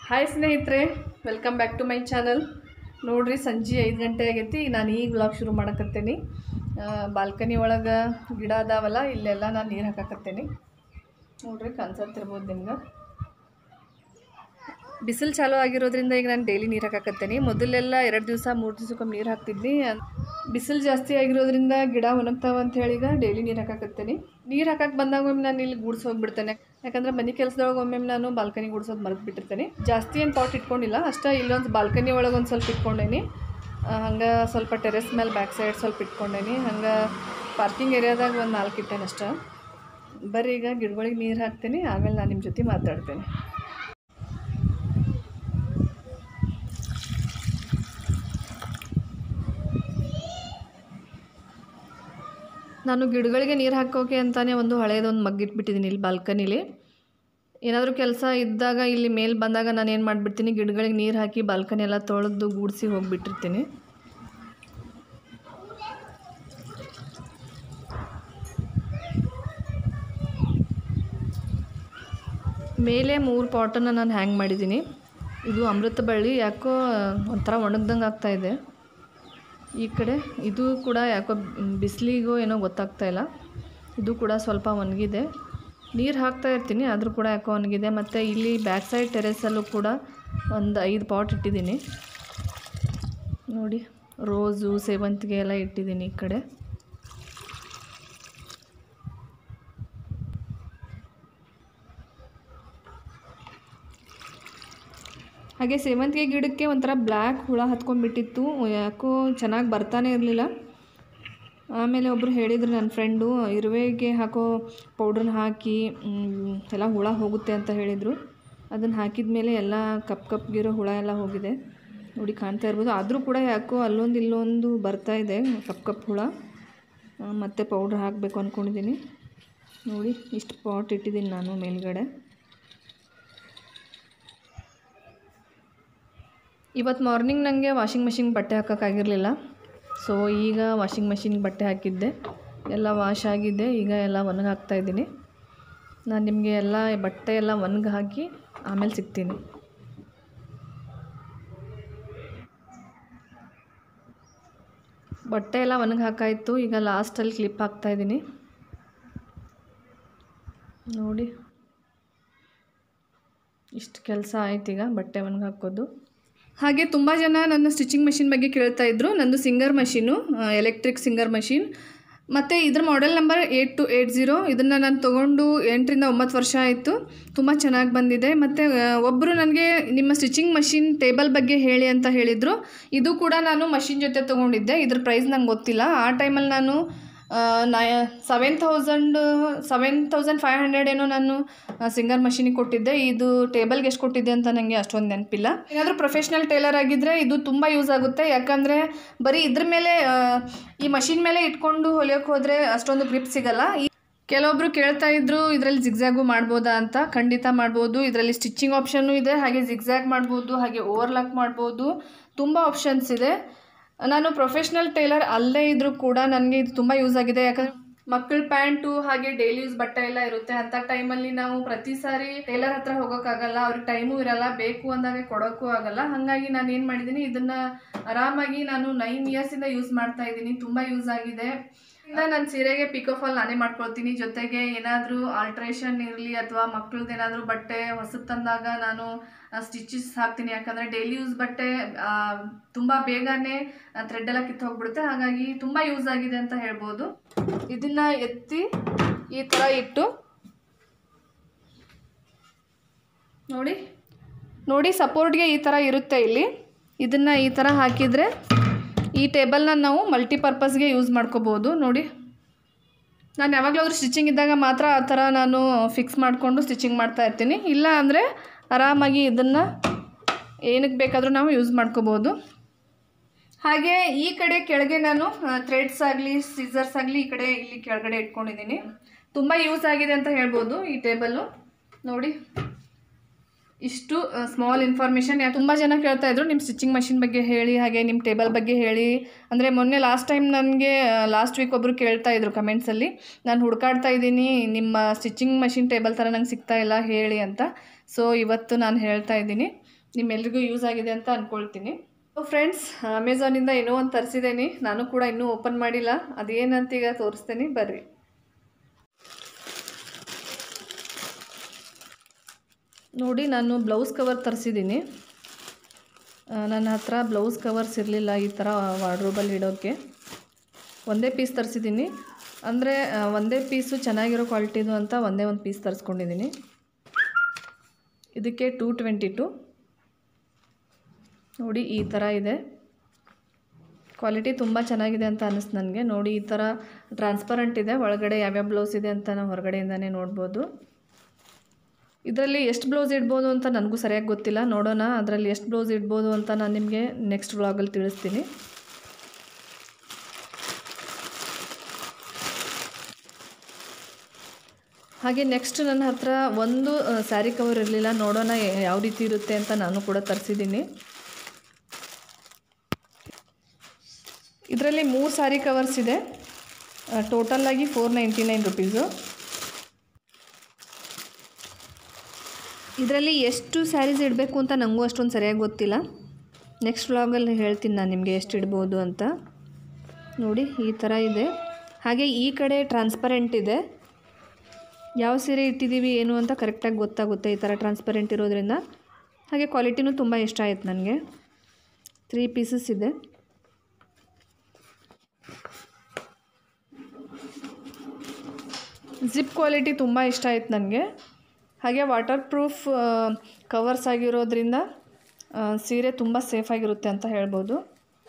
hi ಸ್ನೇಹಿತರೆ welcome back to my channel ನೋಡ್ರಿ ಸಂಜೆ ಐದು ಗಂಟೆ ಆಗೈತಿ ನಾನು ಈಗ ವ್ಲಾಗ್ ಶುರು ಮಾಡಕತ್ತೇನಿ ಬಾಲ್ಕನಿ ಒಳಗೆ ಗಿಡ ಅದಾವಲ್ಲ ಇಲ್ಲೆಲ್ಲ ನಾನು ನೀರು ಹಾಕಾಕತ್ತೇನಿ ನೋಡ್ರಿ ಕಾಣಿಸತ್ತಿರ್ಬೋದು ನಿಮ್ಗೆ ಬಿಸಿಲು ಚಾಲೂ ಆಗಿರೋದ್ರಿಂದ ಈಗ ನಾನು ಡೈಲಿ ನೀರು ಹಾಕಾಕತ್ತೇನೆ ಮೊದಲೆಲ್ಲ ಎರಡು ದಿವಸ ಮೂರು ದಿವ್ಸಕ್ಕೊಮ್ಮೆ ನೀರು ಹಾಕ್ತಿದ್ನಿ ಬಿಸಿಲು ಜಾಸ್ತಿ ಆಗಿರೋದ್ರಿಂದ ಗಿಡ ಒಣಗ್ತಾವ ಅಂತ ಹೇಳಿ ಈಗ ಡೈಲಿ ನೀರು ಹಾಕಾಕತ್ತೇನೆ ನೀರು ಹಾಕಕ್ಕೆ ಬಂದಾಗ ಒಮ್ಮೆ ನಾನು ಇಲ್ಲಿ ಗೂಡ್ಸ್ ಹೋಗ್ಬಿಡ್ತೇನೆ ಯಾಕಂದ್ರೆ ಮನೆ ಕೆಲಸದೊಳಗೆ ಒಮ್ಮೆ ನಾನು ಬಾಲ್ಕನಿ ಗುಡ್ಸೋದು ಮರೆತು ಬಿಟ್ಟಿರ್ತೇನೆ ಜಾಸ್ತಿ ಏನು ಪಾಟ್ ಇಟ್ಕೊಂಡಿಲ್ಲ ಅಷ್ಟೇ ಇಲ್ಲೊಂದು ಬಾಲ್ಕನಿ ಒಳಗೆ ಒಂದು ಸ್ವಲ್ಪ ಇಟ್ಕೊಂಡೇನಿ ಹಂಗೆ ಸ್ವಲ್ಪ ಟೆರೆಸ್ ಮೇಲೆ ಬ್ಯಾಕ್ ಸೈಡ್ ಸ್ವಲ್ಪ ಇಟ್ಕೊಂಡೇನಿ ಹಂಗೆ ಪಾರ್ಕಿಂಗ್ ಏರಿಯಾದಾಗ ಒಂದು ನಾಲ್ಕು ಇಟ್ಟೇನೆ ಅಷ್ಟೇ ಬರ್ರಿ ಈಗ ಗಿಡಗಳಿಗೆ ನೀರು ಹಾಕ್ತೀನಿ ಆಮೇಲೆ ನಾನು ನಿಮ್ಮ ಜೊತೆ ಮಾತಾಡ್ತೇನೆ ನಾನು ಗಿಡಗಳಿಗೆ ನೀರು ಹಾಕೋಕೆ ಅಂತಲೇ ಒಂದು ಹಳೇದೊಂದು ಮಗ್ ಇಟ್ಬಿಟ್ಟಿದ್ದೀನಿ ಇಲ್ಲಿ ಬಾಲ್ಕನಿಲಿ ಏನಾದರೂ ಕೆಲಸ ಇದ್ದಾಗ ಇಲ್ಲಿ ಮೇಲೆ ಬಂದಾಗ ನಾನು ಏನು ಮಾಡಿಬಿಡ್ತೀನಿ ಗಿಡಗಳಿಗೆ ನೀರು ಹಾಕಿ ಬಾಲ್ಕನಿ ಎಲ್ಲ ತೊಳೆದು ಗೂಡಿಸಿ ಹೋಗಿಬಿಟ್ಟಿರ್ತೀನಿ ಮೇಲೆ ಮೂರು ಪಾಟನ್ನು ನಾನು ಹ್ಯಾಂಗ್ ಮಾಡಿದ್ದೀನಿ ಇದು ಅಮೃತ ಬಳ್ಳಿ ಯಾಕೋ ಒಂಥರ ಒಣಗ್ದಂಗೆ ಆಗ್ತಾಯಿದೆ ಈ ಕಡೆ ಇದು ಕೂಡ ಯಾಕೋ ಬಿಸಿಲಿಗೋ ಏನೋ ಗೊತ್ತಾಗ್ತಾ ಇಲ್ಲ ಇದು ಕೂಡ ಸ್ವಲ್ಪ ಒಣಗಿದೆ ನೀರು ಹಾಕ್ತಾ ಇರ್ತೀನಿ ಆದರೂ ಕೂಡ ಯಾಕೋ ಒಣಗಿದೆ ಮತ್ತು ಇಲ್ಲಿ ಬ್ಯಾಕ್ ಸೈಡ್ ಟೆರೆಸಲ್ಲೂ ಕೂಡ ಒಂದು ಐದು ಪಾಟ್ ಇಟ್ಟಿದ್ದೀನಿ ನೋಡಿ ರೋಸು ಸೇವಂತಿಗೆ ಎಲ್ಲ ಇಟ್ಟಿದ್ದೀನಿ ಈ ಕಡೆ ಹಾಗೆ ಸೇವಂತಿಗೆ ಗಿಡಕ್ಕೆ ಒಂಥರ ಬ್ಲ್ಯಾಕ್ ಹುಳ ಹತ್ಕೊಂಡ್ಬಿಟ್ಟಿತ್ತು ಯಾಕೋ ಚೆನ್ನಾಗಿ ಬರ್ತಾನೆ ಇರಲಿಲ್ಲ ಆಮೇಲೆ ಒಬ್ಬರು ಹೇಳಿದರು ನನ್ನ ಫ್ರೆಂಡು ಇರುವೆಗೆ ಹಾಕೋ ಪೌಡ್ರನ್ನ ಹಾಕಿ ಮ್, ಎಲ್ಲ ಹುಳ ಹೋಗುತ್ತೆ ಅಂತ ಹೇಳಿದರು ಅದನ್ನು ಹಾಕಿದ ಮೇಲೆ ಎಲ್ಲ ಕಪ್ ಕಪ್ಗಿರೋ ಹುಳ ಎಲ್ಲ ಹೋಗಿದೆ ನೋಡಿ ಕಾಣ್ತಾ ಇರ್ಬೋದು ಆದರೂ ಕೂಡ ಯಾಕೋ ಅಲ್ಲೊಂದು ಇಲ್ಲೊಂದು ಬರ್ತಾ ಇದೆ ಕಪ್ ಕಪ್ ಹುಳ ಆ, ಮತ್ತೆ ಪೌಡ್ರ್ ಹಾಕಬೇಕು ಅಂದ್ಕೊಂಡಿದ್ದೀನಿ ನೋಡಿ ಇಷ್ಟು ಪಾಟ್ ಇಟ್ಟಿದ್ದೀನಿ ನಾನು ಮೇಲ್ಗಡೆ ಇವತ್ತು ಮಾರ್ನಿಂಗ್ ನನಗೆ ವಾಷಿಂಗ್ ಮೆಷಿನ್ ಬಟ್ಟೆ ಹಾಕೋಕ್ಕಾಗಿರಲಿಲ್ಲ ಸೊ ಈಗ ವಾಷಿಂಗ್ ಮೆಷಿನ್ಗೆ ಬಟ್ಟೆ ಹಾಕಿದ್ದೆ ಎಲ್ಲ ವಾಶ್ ಆಗಿದೆ ಈಗ ಎಲ್ಲ ಒಣಗಿ ಹಾಕ್ತಾ ಇದ್ದೀನಿ ನಾನು ನಿಮಗೆ ಎಲ್ಲ ಬಟ್ಟೆ ಎಲ್ಲ ಒಣಗಿ ಹಾಕಿ ಆಮೇಲೆ ಸಿಗ್ತೀನಿ ಬಟ್ಟೆ ಎಲ್ಲ ಒಣಗಿ ಹಾಕಾಯಿತು ಈಗ ಲಾಸ್ಟಲ್ಲಿ ಕ್ಲಿಪ್ ಹಾಕ್ತಾ ಇದ್ದೀನಿ ನೋಡಿ ಇಷ್ಟು ಕೆಲಸ ಆಯ್ತು ಈಗ ಬಟ್ಟೆ ಒಣಗಿ ಹಾಕೋದು ಹಾಗೆ ತುಂಬ ಜನ ನನ್ನ ಸ್ಟಿಚಿಂಗ್ ಮಷಿನ್ ಬಗ್ಗೆ ಕೇಳ್ತಾ ಇದ್ರು ನಂದು Singer machine electric Singer machine ಮತ್ತು ಇದ್ರ model number eight two eight zero ಇದನ್ನು ನಾನು ತೊಗೊಂಡು ಎಂಟರಿಂದ ಒಂಬತ್ತು ವರ್ಷ ಆಯಿತು ತುಂಬ ಚೆನ್ನಾಗಿ ಬಂದಿದೆ ಮತ್ತು ಒಬ್ಬರು ನನಗೆ ನಿಮ್ಮ ಸ್ಟಿಚಿಂಗ್ ಮಷಿನ್ ಟೇಬಲ್ ಬಗ್ಗೆ ಹೇಳಿ ಅಂತ ಹೇಳಿದರು ಇದು ಕೂಡ ನಾನು ಮಷಿನ್ ಜೊತೆ ತೊಗೊಂಡಿದ್ದೆ ಇದ್ರ ಪ್ರೈಸ್ ನಂಗೆ ಗೊತ್ತಿಲ್ಲ ಆ ಟೈಮಲ್ಲಿ ನಾನು ನಯ seven thousand seven thousand five hundred ಏನೋ ನಾನು ಸಿಂಗರ್ ಮಷೀನಿಗೆ ಕೊಟ್ಟಿದ್ದೆ ಇದು ಟೇಬಲ್ಗೆ ಎಷ್ಟು ಕೊಟ್ಟಿದ್ದೆ ಅಂತ ನನಗೆ ಅಷ್ಟೊಂದು ನೆನಪಿಲ್ಲ ಏನಾದರೂ ಪ್ರೊಫೆಷ್ನಲ್ ಟೇಲರ್ ಆಗಿದ್ದರೆ ಇದು ತುಂಬ ಯೂಸ್ ಆಗುತ್ತೆ ಯಾಕಂದರೆ ಬರೀ ಇದ್ರ ಮೇಲೆ ಆ, ಈ ಮಷಿನ್ ಮೇಲೆ ಇಟ್ಕೊಂಡು ಹೊಲಿಯೋಕೆ ಹೋದರೆ ಅಷ್ಟೊಂದು ಗ್ರಿಪ್ ಸಿಗಲ್ಲ ಈ ಕೆಲವೊಬ್ರು ಕೇಳ್ತಾ ಇದ್ರು ಇದರಲ್ಲಿ ಜಿಗ್ಜ್ಯಾಗು ಮಾಡ್ಬೋದಾ ಅಂತ ಖಂಡಿತ ಮಾಡ್ಬೋದು ಇದರಲ್ಲಿ ಸ್ಟಿಚಿಂಗ್ ಆಪ್ಷನ್ನು ಇದೆ ಹಾಗೆ ಜಿಗ್ಜ್ಯಾಗ್ ಮಾಡ್ಬೋದು ಹಾಗೆ ಓವರ್ಲಾಕ್ ಮಾಡ್ಬೋದು ತುಂಬ ಆಪ್ಷನ್ಸ್ ಇದೆ ನಾನು ಪ್ರೊಫೆಷ್ನಲ್ ಟೇಲರ್ ಅಲ್ಲೇ ಇದ್ದರೂ ಕೂಡ ನನಗೆ ಇದು ತುಂಬ ಯೂಸ್ ಆಗಿದೆ ಯಾಕಂದರೆ ಮಕ್ಕಳ ಪ್ಯಾಂಟು ಹಾಗೆ ಡೈಲಿ ಯೂಸ್ ಬಟ್ಟೆ ಎಲ್ಲ ಇರುತ್ತೆ ಅಂಥ ಟೈಮಲ್ಲಿ ನಾವು ಪ್ರತಿ ಸಾರಿ ಟೇಲರ್ ಹತ್ರ ಹೋಗೋಕ್ಕಾಗಲ್ಲ ಅವ್ರಿಗೆ ಟೈಮು ಇರಲ್ಲ ಬೇಕು ಅಂದಾಗ ಕೊಡೋಕ್ಕೂ ಆಗಲ್ಲ ಹಾಗಾಗಿ ನಾನು ಏನು ಮಾಡಿದ್ದೀನಿ ಇದನ್ನು ಆರಾಮಾಗಿ ನಾನು ನೈನ್ ಇಯರ್ಸಿಂದ ಯೂಸ್ ಮಾಡ್ತಾ ಇದ್ದೀನಿ ತುಂಬ ಯೂಸ್ ಆಗಿದೆ ನನ್ನ ಸೀರೆಗೆ ಪಿಕ್ ಆಫ್ ಆಲ್ ನಾನೇ ಮಾಡ್ಕೊಳ್ತೀನಿ ಜೊತೆಗೆ ಏನಾದರೂ ಆಲ್ಟ್ರೇಷನ್ ಇರಲಿ ಅಥವಾ ಮಕ್ಳದ್ದು ಏನಾದರೂ ಬಟ್ಟೆ ಹೊಸದು ತಂದಾಗ ನಾನು ಸ್ಟಿಚಸ್ ಹಾಕ್ತೀನಿ ಯಾಕಂದರೆ ಡೈಲಿ ಯೂಸ್ ಬಟ್ಟೆ ಆ, ತುಂಬ ಬೇಗನೆ ಥ್ರೆಡ್ ಎಲ್ಲ ಕಿತ್ತು ಹೋಗ್ಬಿಡುತ್ತೆ ಹಾಗಾಗಿ ತುಂಬ ಯೂಸ್ ಆಗಿದೆ ಅಂತ ಹೇಳ್ಬೋದು ಇದನ್ನು ಎತ್ತಿ ಈ ಥರ ಇಟ್ಟು ನೋಡಿ ನೋಡಿ ಸಪೋರ್ಟ್ಗೆ ಈ ಥರ ಇರುತ್ತೆ ಇಲ್ಲಿ ಇದನ್ನು ಈ ಥರ ಹಾಕಿದರೆ ಈ ಟೇಬಲ್ನ ನಾವು ಮಲ್ಟಿಪರ್ಪಸ್ಗೆ ಯೂಸ್ ಮಾಡ್ಕೋಬೋದು ನೋಡಿ ನಾನು ಯಾವಾಗಲಾದ್ರೂ ಸ್ಟಿಚಿಂಗ್ ಇದ್ದಾಗ ಮಾತ್ರ ಆ ಥರ ನಾನು ಫಿಕ್ಸ್ ಮಾಡಿಕೊಂಡು ಸ್ಟಿಚಿಂಗ್ ಮಾಡ್ತಾ ಇರ್ತೀನಿ ಇಲ್ಲ ಅಂದರೆ ಆರಾಮಾಗಿ ಇದನ್ನು ಏನಕ್ಕೆ ಬೇಕಾದರೂ ನಾವು ಯೂಸ್ ಮಾಡ್ಕೋಬೋದು ಹಾಗೆ ಈ ಕಡೆ ಕೆಳಗೆ ನಾನು ಥ್ರೆಡ್ಸ್ ಆಗಲಿ ಸಿಸರ್ಸ್ ಆಗಲಿ ಈ ಕಡೆ ಇಲ್ಲಿ ಕೆಳಗಡೆ ಇಟ್ಕೊಂಡಿದ್ದೀನಿ ತುಂಬ ಯೂಸ್ ಆಗಿದೆ ಅಂತ ಹೇಳ್ಬೋದು ಈ ಟೇಬಲ್ಲು ನೋಡಿ ಇಷ್ಟು ಸ್ಮಾಲ್ ಇನ್ಫಾರ್ಮೇಷನ್ ಯಾಕೆ ತುಂಬ ಜನ ಕೇಳ್ತಾ ಇದ್ರು ನಿಮ್ಮ ಸ್ಟಿಚಿಂಗ್ ಮಷಿನ್ ಬಗ್ಗೆ ಹೇಳಿ ಹಾಗೆ ನಿಮ್ಮ ಟೇಬಲ್ ಬಗ್ಗೆ ಹೇಳಿ ಅಂದರೆ ಮೊನ್ನೆ ಲಾಸ್ಟ್ ಟೈಮ್ ನನಗೆ ಲಾಸ್ಟ್ ವೀಕ್ ಒಬ್ಬರು ಕೇಳ್ತಾ ಇದ್ರು ಕಮೆಂಟ್ಸಲ್ಲಿ ನಾನು ಹುಡುಕಾಡ್ತಾ ಇದ್ದೀನಿ ನಿಮ್ಮ ಸ್ಟಿಚಿಂಗ್ ಮಷಿನ್ ಟೇಬಲ್ ಥರ ನಂಗೆ ಸಿಗ್ತಾ ಇಲ್ಲ ಹೇಳಿ ಅಂತ ಸೊ ಇವತ್ತು ನಾನು ಹೇಳ್ತಾ ಇದ್ದೀನಿ ನಿಮ್ಮೆಲ್ರಿಗೂ ಯೂಸ್ ಆಗಿದೆ ಅಂತ ಅಂದ್ಕೊಳ್ತೀನಿ ಸೊ ಫ್ರೆಂಡ್ಸ್ ಅಮೆಝಾನಿಂದ ಏನೋ ಒಂದು ತರಿಸಿದ್ದೀನಿ ನಾನು ಕೂಡ ಇನ್ನೂ ಓಪನ್ ಮಾಡಿಲ್ಲ ಅದೇನಂತ ಈಗ ತೋರಿಸ್ತೇನೆ ಬರ್ರಿ ನೋಡಿ ನಾನು ಬ್ಲೌಸ್ ಕವರ್ ತರಿಸಿದ್ದೀನಿ ನನ್ನ ಹತ್ರ ಬ್ಲೌಸ್ ಕವರ್ಸ್ ಇರಲಿಲ್ಲ ಈ ಥರ ವಾರ್ಡ್ರೋಬಲ್ಲಿ ಇಡೋಕ್ಕೆ ಒಂದೇ ಪೀಸ್ ತರಿಸಿದ್ದೀನಿ ಅಂದರೆ ಒಂದೇ ಪೀಸು ಚೆನ್ನಾಗಿರೋ ಕ್ವಾಲಿಟಿದು ಅಂತ ಒಂದೇ ಒಂದು ಪೀಸ್ ತರಿಸ್ಕೊಂಡಿದ್ದೀನಿ ಇದಕ್ಕೆ ಟೂ ಟ್ವೆಂಟಿ ಟು ನೋಡಿ ಈ ಥರ ಇದೆ ಕ್ವಾಲಿಟಿ ತುಂಬ ಚೆನ್ನಾಗಿದೆ ಅಂತ ಅನ್ನಿಸ್ತು ನನಗೆ ನೋಡಿ ಈ ಥರ ಟ್ರಾನ್ಸ್ಪರೆಂಟ್ ಇದೆ ಒಳಗಡೆ ಯಾವ್ಯಾವ ಬ್ಲೌಸ್ ಇದೆ ಅಂತ ನಾವು ಹೊರಗಡೆಯಿಂದನೇ ನೋಡ್ಬೋದು ಇದರಲ್ಲಿ ಎಷ್ಟು ಬ್ಲೌಸ್ ಇಡ್ಬೋದು ಅಂತ ನನಗೂ ಸರಿಯಾಗಿ ಗೊತ್ತಿಲ್ಲ ನೋಡೋಣ ಅದರಲ್ಲಿ ಎಷ್ಟು ಬ್ಲೌಸ್ ಇಡ್ಬೋದು ಅಂತ ನಾನು ನಿಮಗೆ ನೆಕ್ಸ್ಟ್ ವ್ಲಾಗಲ್ಲಿ ತಿಳಿಸ್ತೀನಿ ಹಾಗೆ ನೆಕ್ಸ್ಟ್ ನನ್ನ ಹತ್ರ ಒಂದು ಸ್ಯಾರಿ ಕವರ್ ಇರಲಿಲ್ಲ ನೋಡೋಣ ಯಾವ ರೀತಿ ಇರುತ್ತೆ ಅಂತ ನಾನು ಕೂಡ ತರಿಸಿದ್ದೀನಿ ಇದರಲ್ಲಿ ಮೂರು ಸ್ಯಾರಿ ಕವರ್ಸ್ ಇದೆ ಟೋಟಲಾಗಿ ಫೋರ್ ನೈಂಟಿ ನೈನ್ ರುಪೀಸು ಇದರಲ್ಲಿ ಎಷ್ಟು ಸ್ಯಾರೀಸ್ ಇಡಬೇಕು ಅಂತ ನನಗೂ ಅಷ್ಟೊಂದು ಸರಿಯಾಗಿ ಗೊತ್ತಿಲ್ಲ ನೆಕ್ಸ್ಟ್ ವ್ಲಾಗಲ್ಲಿ ಹೇಳ್ತೀನಿ ನಾನು ನಿಮಗೆ ಎಷ್ಟು ಇಡ್ಬೋದು ಅಂತ ನೋಡಿ ಈ ಥರ ಇದೆ ಹಾಗೆ ಈ ಕಡೆ ಟ್ರಾನ್ಸ್ಪರೆಂಟ್ ಇದೆ ಯಾವ ಸೀರೆ ಇಟ್ಟಿದ್ದೀವಿ ಏನು ಅಂತ ಕರೆಕ್ಟಾಗಿ ಗೊತ್ತಾಗುತ್ತೆ ಈ ಥರ ಟ್ರಾನ್ಸ್ಪರೆಂಟ್ ಇರೋದ್ರಿಂದ ಹಾಗೆ ಕ್ವಾಲಿಟಿನೂ ತುಂಬ ಇಷ್ಟ ಆಯ್ತು ನನಗೆ ತ್ರೀ ಪೀಸಸ್ ಇದೆ ಜಿಪ್ ಕ್ವಾಲಿಟಿ ತುಂಬ ಇಷ್ಟ ಆಯ್ತು ನನಗೆ ಹಾಗೆ ವಾಟರ್ ಪ್ರೂಫ್ ಕವರ್ಸ್ ಆಗಿರೋದ್ರಿಂದ ಸೀರೆ ತುಂಬ ಸೇಫಾಗಿರುತ್ತೆ ಅಂತ ಹೇಳ್ಬೋದು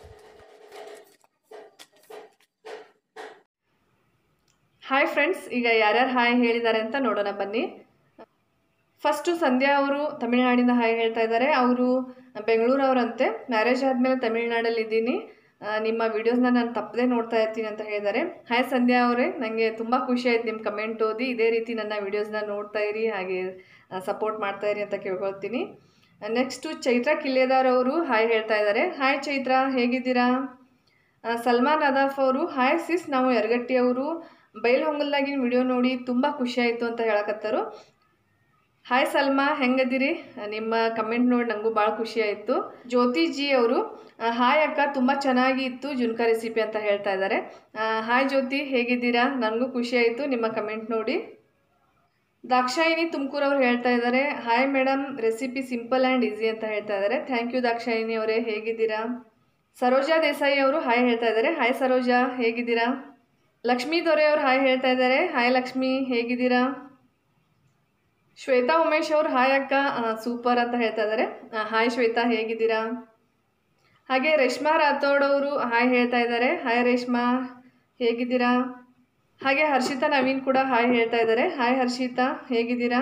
ಹಾಯ್ ಫ್ರೆಂಡ್ಸ್ ಈಗ ಯಾರ್ಯಾರು ಹಾಯ್ ಹೇಳಿದ್ದಾರೆ ಅಂತ ನೋಡೋಣ ಬನ್ನಿ ಫಸ್ಟು ಸಂಧ್ಯಾ ಅವರು ತಮಿಳ್ನಾಡಿಂದ ಹಾಯ್ ಹೇಳ್ತಾ ಇದ್ದಾರೆ ಅವರು ಬೆಂಗಳೂರವರಂತೆ ಮ್ಯಾರೇಜ್ ಆದಮೇಲೆ ತಮಿಳ್ನಾಡಲ್ಲಿ ಇದ್ದೀನಿ ನಿಮ್ಮ ವೀಡಿಯೋಸ್ನ ನಾನು ತಪ್ಪದೇ ನೋಡ್ತಾ ಇರ್ತೀನಿ ಅಂತ ಹೇಳಿದ್ದಾರೆ ಹಾಯ್ ಸಂಧ್ಯಾ ಅವರೇ ನನಗೆ ತುಂಬ ಖುಷಿ ಆಯ್ತು ನಿಮ್ಮ ಕಮೆಂಟ್ ಓದಿ ಇದೇ ರೀತಿ ನನ್ನ ವೀಡಿಯೋಸ್ನ ನೋಡ್ತಾ ಇರಿ ಹಾಗೆ ಸಪೋರ್ಟ್ ಮಾಡ್ತಾ ಇರಿ ಅಂತ ಕೇಳ್ಕೊಳ್ತೀನಿ ನೆಕ್ಸ್ಟು ಚೈತ್ರ ಕಿಲ್ಲೇದಾರ್ ಅವರು ಹಾಯ್ ಹೇಳ್ತಾ ಇದ್ದಾರೆ ಹಾಯ್ ಚೈತ್ರ ಹೇಗಿದ್ದೀರಾ ಸಲ್ಮಾನ್ ಅದಾಫ್ ಅವರು ಹಾಯ್ ಸಿಸ್ ನಾವು ಯರಗಟ್ಟಿ ಅವರು ಬೈಲ್ಹೊಂಗಲ್ದಾಗಿನ ವಿಡಿಯೋ ನೋಡಿ ತುಂಬ ಖುಷಿ ಆಯಿತು ಅಂತ ಹೇಳಕತ್ತರು ಹಾಯ್ ಸಲ್ಮಾ ಹೆಂಗದಿರಿ ನಿಮ್ಮ ಕಮೆಂಟ್ ನೋಡಿ ನನಗೂ ಭಾಳ ಖುಷಿ ಆಯಿತು ಜ್ಯೋತಿ ಜಿ ಅವರು ಹಾಯ್ ಅಕ್ಕ ತುಂಬ ಚೆನ್ನಾಗಿ ಇತ್ತು ಜುನ್ಕಾ ರೆಸಿಪಿ ಅಂತ ಹೇಳ್ತಾ ಇದ್ದಾರೆ ಹಾಯ್ ಜ್ಯೋತಿ ಹೇಗಿದ್ದೀರಾ ನನಗೂ ಖುಷಿ ಆಯಿತು ನಿಮ್ಮ ಕಮೆಂಟ್ ನೋಡಿ ದಾಕ್ಷಾಯಿನಿ ತುಮಕೂರು ಅವ್ರು ಹೇಳ್ತಾ ಇದ್ದಾರೆ hi madam recipe simple and easy ಅಂತ ಹೇಳ್ತಾ ಇದ್ದಾರೆ ಥ್ಯಾಂಕ್ ಯು ದಾಕ್ಷಾಯಿನಿ ಅವರೇ ಹೇಗಿದ್ದೀರಾ ಸರೋಜಾ ದೇಸಾಯಿ ಅವರು ಹಾಯ್ ಹೇಳ್ತಾ ಇದ್ದಾರೆ ಹಾಯ್ ಸರೋಜಾ ಹೇಗಿದ್ದೀರಾ ಲಕ್ಷ್ಮೀ ದೊರೆ ಅವರು ಹಾಯ್ ಹೇಳ್ತಾ ಇದ್ದಾರೆ ಹಾಯ್ ಲಕ್ಷ್ಮಿ ಹೇಗಿದ್ದೀರಾ ಶ್ವೇತಾ ಉಮೇಶ್ ಅವರು ಹಾಯ್ ಅಕ್ಕ ಸೂಪರ್ ಅಂತ ಹೇಳ್ತಾ ಇದ್ದಾರೆ ಹಾಯ್ ಶ್ವೇತಾ ಹೇಗಿದ್ದೀರಾ ಹಾಗೆ ರೇಷ್ಮಾ ರಾಥೋಡ್ ಅವರು ಹಾಯ್ ಹೇಳ್ತಾ ಇದ್ದಾರೆ ಹಾಯ್ ರೇಷ್ಮಾ ಹೇಗಿದ್ದೀರಾ ಹಾಗೆ ಹರ್ಷಿತಾ ನವೀನ್ ಕೂಡ ಹಾಯ್ ಹೇಳ್ತಾ ಇದ್ದಾರೆ ಹಾಯ್ ಹರ್ಷಿತಾ ಹೇಗಿದ್ದೀರಾ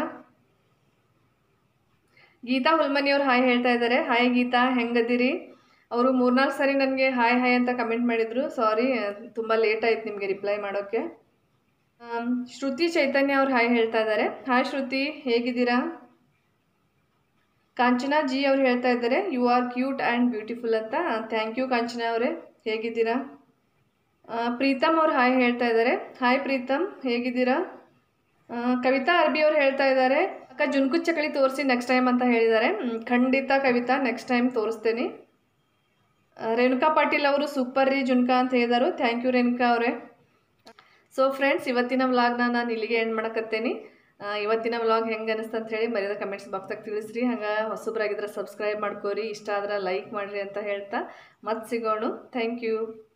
ಗೀತಾ ಹುಲ್ಮನಿ ಅವ್ರು ಹಾಯ್ ಹೇಳ್ತಾ ಇದ್ದಾರೆ ಹಾಯ್ ಗೀತಾ ಹೆಂಗದಿರಿ ಅವರು ಮೂರ್ನಾಲ್ಕು ಸರಿ ನನಗೆ ಹಾಯ್ ಹಾಯ್ ಅಂತ ಕಮೆಂಟ್ ಮಾಡಿದರು ಸಾರಿ ತುಂಬ ಲೇಟ್ ಆಯ್ತು ನಿಮಗೆ ರಿಪ್ಲೈ ಮಾಡೋಕ್ಕೆ ಶ್ರುತಿ ಚೈತನ್ಯ ಅವ್ರು ಹಾಯ್ ಹೇಳ್ತಾ ಇದ್ದಾರೆ ಹಾಯ್ ಶ್ರುತಿ ಹೇಗಿದ್ದೀರಾ ಕಾಂಚನಾ ಜಿ ಅವ್ರು ಹೇಳ್ತಾ ಇದ್ದಾರೆ you are cute and beautiful ಅಂತ ಥ್ಯಾಂಕ್ ಯು ಕಾಂಚನಾ ಅವರೇ ಹೇಗಿದ್ದೀರಾ ಪ್ರೀತಮ್ ಅವ್ರು ಹಾಯ್ ಹೇಳ್ತಾ ಇದ್ದಾರೆ ಹಾಯ್ ಪ್ರೀತಮ್ ಹೇಗಿದ್ದೀರಾ ಕವಿತಾ ಅರ್ಬಿ ಅವ್ರು ಹೇಳ್ತಾ ಇದ್ದಾರೆ ಅಕ್ಕ ಜುನ್ಕು ಚಕಳಿ ತೋರಿಸಿ ನೆಕ್ಸ್ಟ್ ಟೈಮ್ ಅಂತ ಹೇಳಿದ್ದಾರೆ ಖಂಡಿತ ಕವಿತಾ ನೆಕ್ಸ್ಟ್ ಟೈಮ್ ತೋರಿಸ್ತೇನೆ ರೇಣುಕಾ ಪಾಟೀಲ್ ಅವರು ಸೂಪರ್ ರೀ ಜುನ್ಕಾ ಅಂತ ಹೇಳಿದರು ಥ್ಯಾಂಕ್ ಯು ರೇಣುಕಾ ಅವರೇ ಸೊ ಫ್ರೆಂಡ್ಸ್ ಇವತ್ತಿನ ವ್ಲಾಗ್ನ ನಾನು ಇಲ್ಲಿಗೆ ಎಂಡ್ ಮಾಡಕತ್ತೇನೆ ಇವತ್ತಿನ ವ್ಲಾಗ್ ಹೆಂಗೆ ಅನಿಸ್ತು ಅಂತ ಹೇಳಿ ಮರ್ಯಾದ ಕಮೆಂಟ್ಸ್ ಬಾಕ್ಸಾಗ ತಿಳಿಸ್ರಿ ಹಂಗೆ ಹೊಸಬ್ರಾಗಿದ್ರೆ ಸಬ್ಸ್ಕ್ರೈಬ್ ಮಾಡ್ಕೋರಿ ಇಷ್ಟ ಆದ್ರೆ ಲೈಕ್ ಮಾಡಿರಿ ಅಂತ ಹೇಳ್ತಾ ಮತ್ತೆ ಸಿಗೋಣ ಥ್ಯಾಂಕ್ ಯು